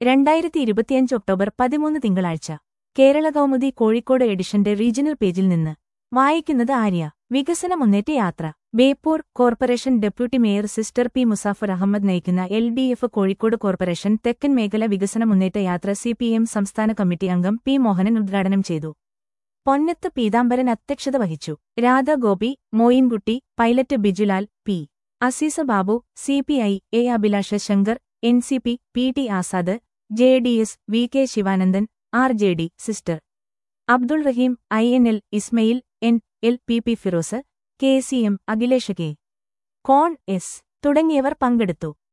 രണ്ടായിരത്തി ഇരുപത്തിയഞ്ച് ഒക്ടോബർ പതിമൂന്ന് തിങ്കളാഴ്ച കേരള കൗമുദി കോഴിക്കോട് എഡിഷന്റെ റീജിയണൽ പേജിൽ നിന്ന് വായിക്കുന്നത് ആര്യ വികസന മുന്നേറ്റ യാത്ര Beypore corporation deputy mayor sister P Musafar Ahammed നയിക്കുന്ന L D F Kozhikode corporation തെക്കൻ മേഖല വികസന മുന്നേറ്റ യാത്ര സി പി എം സംസ്ഥാന കമ്മിറ്റി അംഗം പി മോഹനൻ ഉദ്ഘാടനം ചെയ്തു പൊന്നത്ത് പീതാംബരൻ അധ്യക്ഷത വഹിച്ചു Radhagopi Moyinkutty pilot Bijulal P Azeez Babu C P I A Abhilash Shankar N C P P T Azad J D S V K Sivanandan R J D sister Abdul Rahim I N L Ismail N L P P Firoz K C M Akhilesh K കോൺ S തുടങ്ങിയവർ പങ്കെടുത്തു